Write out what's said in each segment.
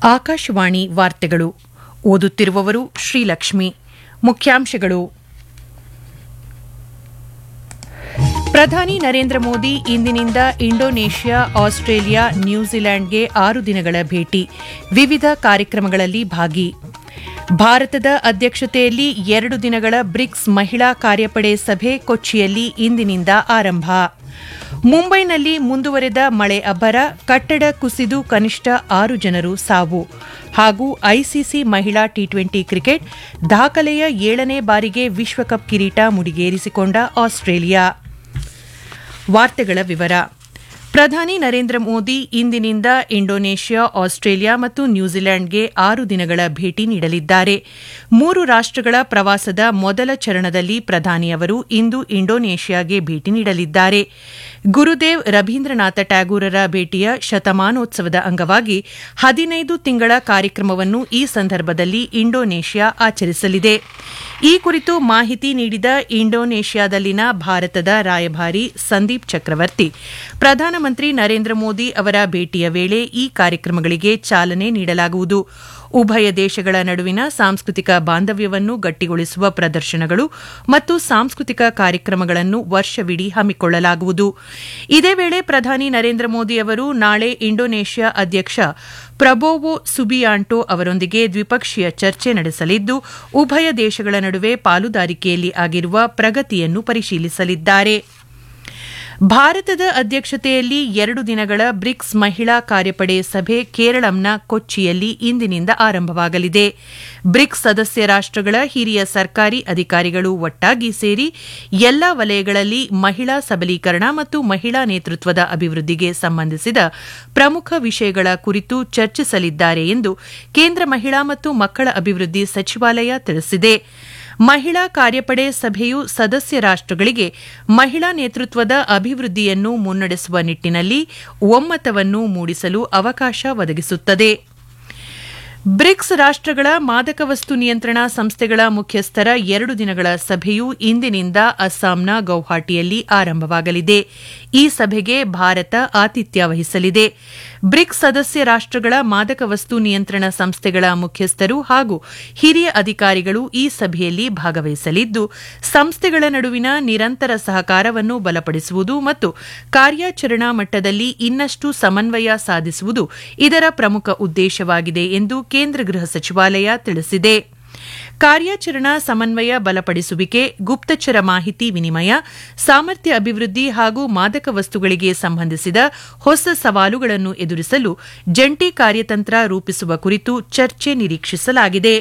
ಆಕಾಶವಾಣಿ ವಾರ್ತೆಗಳು ಓದುತ್ತಿರುವವರು ಶ್ರೀಲಕ್ಷ್ಮಿ ಮುಖ್ಯಾಂಶಗಳು ಪ್ರಧಾನಿ ನರೇಂದ್ರ ಮೋದಿ ಇಂದಿನಿಂದ ಇಂಡೋನೇಷ್ಯಾ ಆಸ್ಟ್ರೇಲಿಯಾ ನ್ಯೂಜಿಲೆಂಡ್ಗೆ ಆರು ದಿನಗಳ ಭೇಟಿ ವಿವಿಧ ಕಾರ್ಯಕ್ರಮಗಳಲ್ಲಿ ಭಾಗಿ ಭಾರತದ ಅಧ್ಯಕ್ಷತೆಯಲ್ಲಿ ಎರಡು ದಿನಗಳ ಬ್ರಿಕ್ಸ್ ಮಹಿಳಾ ಕಾರ್ಯಪಡೆ ಸಭೆ ಕೊಚ್ಚಿಯಲ್ಲಿ ಇಂದಿನಿಂದ ಆರಂಭ ಮುಂಬೈನಲ್ಲಿ ಮುಂದುವರೆದ ಮಳೆ ಅಬ್ಬರ ಕಟ್ಟಡ ಕುಸಿದು ಕನಿಷ್ಠ ಆರು ಜನರು ಸಾವು ಹಾಗೂ ಐಸಿಸಿ ಮಹಿಳಾ ಟಿ ಟ್ವೆಂಟಿ ಕ್ರಿಕೆಟ್ ದಾಖಲೆಯ ಏಳನೇ ಬಾರಿಗೆ ವಿಶ್ವಕಪ್ ಕಿರೀಟ ಮುಡಿಗೇರಿಸಿಕೊಂಡ ಆಸ್ಟ್ರೇಲಿಯಾ ವಾರ್ತೆಗಳ ವಿವರ ಪ್ರಧಾನಿ ನರೇಂದ್ರ ಮೋದಿ ಇಂದಿನಿಂದ ಇಂಡೋನೇಷ್ಯಾ ಆಸ್ಟ್ರೇಲಿಯಾ ಮತ್ತು ನ್ಯೂಜಿಲೆಂಡ್ಗೆ ಆರು ದಿನಗಳ ಭೇಟಿ ನೀಡಲಿದ್ದಾರೆ ಮೂರು ರಾಷ್ಟಗಳ ಪ್ರವಾಸದ ಮೊದಲ ಚರಣದಲ್ಲಿ ಪ್ರಧಾನಿ ಅವರು ಇಂದು ಇಂಡೋನೇಷ್ಯಾಗೆ ಭೇಟಿ ನೀಡಲಿದ್ದಾರೆ ಗುರುದೇವ್ ರವೀಂದ್ರನಾಥ ಟ್ಯಾಗೂರರ ಭೇಟಿಯ ಶತಮಾನೋತ್ಸವದ ಅಂಗವಾಗಿ ಹದಿನೈದು ತಿಂಗಳ ಕಾರ್ಯಕ್ರಮವನ್ನು ಈ ಸಂದರ್ಭದಲ್ಲಿ ಇಂಡೋನೇಷ್ಯಾ ಆಚರಿಸಲಿದೆ ಈ ಕುರಿತು ಮಾಹಿತಿ ನೀಡಿದ ಇಂಡೋನೇಷ್ಯಾದಲ್ಲಿನ ಭಾರತದ ರಾಯಭಾರಿ ಸಂದೀಪ್ ಚಕ್ರವರ್ತಿ ಪ್ರಧಾನಮಂತ್ರಿ ನರೇಂದ್ರ ಮೋದಿ ಅವರ ಭೇಟಿಯ ವೇಳೆ ಈ ಕಾರ್ಯಕ್ರಮಗಳಿಗೆ ಚಾಲನೆ ನೀಡಲಾಗುವುದು ಉಭಯ ದೇಶಗಳ ನಡುವಿನ ಸಾಂಸ್ಕೃತಿಕ ಬಾಂಧವ್ಯವನ್ನು ಗಟ್ಟಿಗೊಳಿಸುವ ಪ್ರದರ್ಶನಗಳು ಮತ್ತು ಸಾಂಸ್ಕೃತಿಕ ಕಾರ್ಯಕ್ರಮಗಳನ್ನು ವರ್ಷವಿಡೀ ಹಮ್ಮಿಕೊಳ್ಳಲಾಗುವುದು ಇದೇ ವೇಳೆ ಪ್ರಧಾನಿ ನರೇಂದ್ರ ಮೋದಿ ಅವರು ನಾಳೆ ಇಂಡೋನೇಷ್ಯಾ ಅಧ್ಯಕ್ಷ ಪ್ರಬೋವೋ ಸುಬಿಯಾಂಟೋ ಅವರೊಂದಿಗೆ ದ್ವಿಪಕ್ಷೀಯ ಚರ್ಚೆ ನಡೆಸಲಿದ್ದು ಉಭಯ ದೇಶಗಳ ನಡುವೆ ಪಾಲುದಾರಿಕೆಯಲ್ಲಿ ಆಗಿರುವ ಪ್ರಗತಿಯನ್ನು ಪರಿಶೀಲಿಸಲಿದ್ದಾರೆ ಭಾರತದ ಅಧ್ಯಕ್ಷತೆಯಲ್ಲಿ ಎರಡು ದಿನಗಳ ಬ್ರಿಕ್ಸ್ ಮಹಿಳಾ ಕಾರ್ಯಪಡೆ ಸಭೆ ಕೇರಳಂನ ಕೊಚ್ಚಿಯಲ್ಲಿ ಇಂದಿನಿಂದ ಆರಂಭವಾಗಲಿದೆ ಬ್ರಿಕ್ಸ್ ಸದಸ್ಯ ರಾಷ್ಟಗಳ ಹಿರಿಯ ಸರ್ಕಾರಿ ಅಧಿಕಾರಿಗಳು ಒಟ್ಟಾಗಿ ಸೇರಿ ಎಲ್ಲಾ ವಲಯಗಳಲ್ಲಿ ಮಹಿಳಾ ಸಬಲೀಕರಣ ಮತ್ತು ಮಹಿಳಾ ನೇತೃತ್ವದ ಅಭಿವೃದ್ಧಿಗೆ ಸಂಬಂಧಿಸಿದ ಪ್ರಮುಖ ವಿಷಯಗಳ ಕುರಿತು ಚರ್ಚಿಸಲಿದ್ದಾರೆ ಎಂದು ಕೇಂದ್ರ ಮಹಿಳಾ ಮತ್ತು ಮಕ್ಕಳ ಅಭಿವೃದ್ಧಿ ಸಚಿವಾಲಯ ತಿಳಿಸಿದೆ ಮಹಿಳಾ ಕಾರ್ಯಪಡೆ ಸಭೆಯು ಸದಸ್ಯ ರಾಷ್ಟಗಳಿಗೆ ಮಹಿಳಾ ನೇತೃತ್ವದ ಅಭಿವೃದ್ಧಿಯನ್ನು ಮುನ್ನಡೆಸುವ ನಿಟ್ಟಿನಲ್ಲಿ ಒಮ್ಮತವನ್ನು ಮೂಡಿಸಲು ಅವಕಾಶ ಒದಗಿಸುತ್ತದೆ ಬ್ರಿಕ್ಸ್ ರಾಷ್ಟಗಳ ಮಾದಕ ವಸ್ತು ನಿಯಂತ್ರಣ ಸಂಸ್ಥೆಗಳ ಮುಖ್ಯಸ್ಥರ ಎರಡು ದಿನಗಳ ಸಭೆಯು ಇಂದಿನಿಂದ ಅಸ್ಸಾಂನ ಗೌಹಾಟಿಯಲ್ಲಿ ಆರಂಭವಾಗಲಿದೆ ಈ ಸಭೆಗೆ ಭಾರತ ಆತಿಥ್ಯ ವಹಿಸಲಿದೆ ಬ್ರಿಕ್ಸ್ ಸದಸ್ಯ ರಾಷ್ಟಗಳ ಮಾದಕ ವಸ್ತು ನಿಯಂತ್ರಣ ಸಂಸ್ಥೆಗಳ ಮುಖ್ಯಸ್ಥರು ಹಾಗೂ ಹಿರಿಯ ಅಧಿಕಾರಿಗಳು ಈ ಸಭೆಯಲ್ಲಿ ಭಾಗವಹಿಸಲಿದ್ದು ಸಂಸ್ಥೆಗಳ ನಡುವಿನ ನಿರಂತರ ಸಹಕಾರವನ್ನು ಬಲಪಡಿಸುವುದು ಮತ್ತು ಕಾರ್ಯಾಚರಣಾ ಮಟ್ಟದಲ್ಲಿ ಇನ್ನಷ್ಟು ಸಮನ್ವಯ ಸಾಧಿಸುವುದು ಇದರ ಪ್ರಮುಖ ಉದ್ದೇಶವಾಗಿದೆ ಎಂದು ಕೇಂದ್ರ ಗೃಹ ಸಚಿವಾಲಯ ತಿಳಿಸಿದೆ ಕಾರ್ಯಾಚರಣಾ ಸಮನ್ವಯ ಬಲಪಡಿಸುವಿಕೆ ಗುಪ್ತಚರ ಮಾಹಿತಿ ವಿನಿಮಯ ಸಾಮರ್ಥ್ಯ ಅಭಿವೃದ್ಧಿ ಹಾಗೂ ಮಾದಕ ವಸ್ತುಗಳಿಗೆ ಸಂಬಂಧಿಸಿದ ಹೊಸ ಸವಾಲುಗಳನ್ನು ಎದುರಿಸಲು ಜಂಟಿ ಕಾರ್ಯತಂತ್ರ ರೂಪಿಸುವ ಕುರಿತು ಚರ್ಚೆ ನಿರೀಕ್ಷಿಸಲಾಗಿದೆ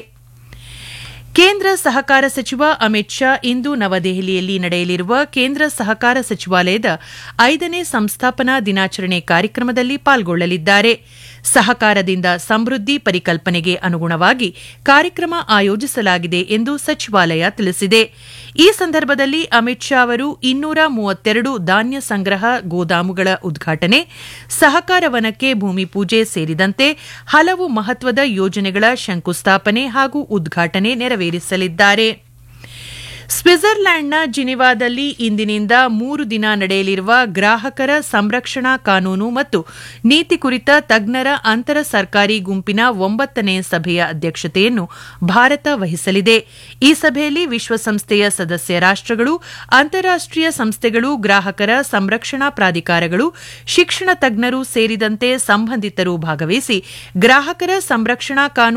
ಕೇಂದ್ರ ಸಹಕಾರ ಸಚಿವ ಅಮಿತ್ ಶಾ ಇಂದು ನವದೆಹಲಿಯಲ್ಲಿ ನಡೆಯಲಿರುವ ಕೇಂದ್ರ ಸಹಕಾರ ಸಚಿವಾಲಯದ ಐದನೇ ಸಂಸ್ಥಾಪನಾ ದಿನಾಚರಣೆ ಕಾರ್ಯಕ್ರಮದಲ್ಲಿ ಪಾಲ್ಗೊಳ್ಳಲಿದ್ದಾರೆ ಸಹಕಾರದಿಂದ ಸಮೃದ್ಧಿ ಪರಿಕಲ್ಪನೆಗೆ ಅನುಗುಣವಾಗಿ ಕಾರ್ಯಕ್ರಮ ಆಯೋಜಿಸಲಾಗಿದೆ ಎಂದು ಸಚಿವಾಲಯ ತಿಳಿಸಿದೆ ಈ ಸಂದರ್ಭದಲ್ಲಿ ಅಮಿತ್ ಶಾ ಅವರು ಇನ್ನೂರ ಮೂವತ್ತೆರಡು ಧಾನ್ಯ ಸಂಗ್ರಹ ಗೋದಾಮುಗಳ ಉದ್ಘಾಟನೆ ಸಹಕಾರ ವನಕ್ಕೆ ಭೂಮಿ ಪೂಜೆ ಸೇರಿದಂತೆ ಹಲವು ಮಹತ್ವದ ಯೋಜನೆಗಳ ಶಂಕುಸ್ಥಾಪನೆ ಹಾಗೂ ಉದ್ಘಾಟನೆ ನೆರವೇರಿಸಲಿದ್ದಾರೆ ಸ್ವಿಟ್ಜರ್ಲ್ಯಾಂಡ್ನ ಜಿನಿವಾದಲ್ಲಿ ಇಂದಿನಿಂದ ಮೂರು ದಿನ ನಡೆಯಲಿರುವ ಗ್ರಾಹಕರ ಸಂರಕ್ಷಣಾ ಕಾನೂನು ಮತ್ತು ನೀತಿ ಕುರಿತ ತಜ್ಞರ ಅಂತರ ಸರ್ಕಾರಿ ಗುಂಪಿನ ಒಂಬತ್ತನೇ ಸಭೆಯ ಅಧ್ಯಕ್ಷತೆಯನ್ನು ಭಾರತ ವಹಿಸಲಿದೆ ಈ ಸಭೆಯಲ್ಲಿ ವಿಶ್ವಸಂಸ್ಥೆಯ ಸದಸ್ಯ ರಾಷ್ಟಗಳು ಅಂತಾರಾಷ್ಟೀಯ ಸಂಸ್ಥೆಗಳು ಗ್ರಾಹಕರ ಸಂರಕ್ಷಣಾ ಪ್ರಾಧಿಕಾರಗಳು ಶಿಕ್ಷಣ ತಜ್ಞರು ಸೇರಿದಂತೆ ಸಂಬಂಧಿತರು ಭಾಗವಹಿಸಿ ಗ್ರಾಹಕರ ಸಂರಕ್ಷಣಾ ಕಾನೂನು